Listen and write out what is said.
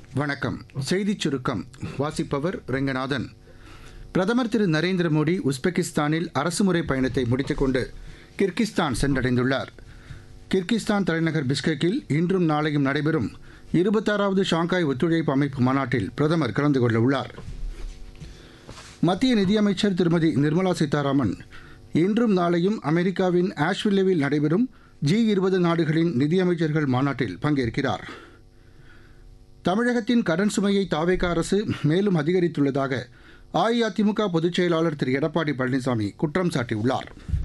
வணக்கம் செய்திச் சுருக்கம் வாசிப்பவர் ரெங்கநாதன் பிரதமர் திரு நரேந்திர மோடி உஸ்பெகிஸ்தானில் அரசுமுறை பயணத்தை முடித்துக்கொண்டு கிர்கிஸ்தான் சென்றடைந்துள்ளார் கிர்கிஸ்தான் தலைநகர் பிஸ்கெக்கில் இன்றும் நாளையும் நடைபெறும் இருபத்தாறாவது ஷாங்காய் ஒத்துழைப்பு அமைப்பு மாநாட்டில் பிரதமர் கலந்து கொள்ள உள்ளார் மத்திய நிதியமைச்சர் திருமதி நிர்மலா சீதாராமன் இன்றும் நாளையும் அமெரிக்காவின் ஆஷ்வில்லேவில் நடைபெறும் ஜி இருபது நாடுகளின் நிதியமைச்சர்கள் மாநாட்டில் பங்கேற்கிறார் தமிழகத்தின் கடன் சுமையை தாவேக அரசு மேலும் அதிகரித்துள்ளதாக அஇஅதிமுக பொதுச் செயலாளர் திரு எடப்பாடி பழனிசாமி குற்றம் சாட்டியுள்ளார்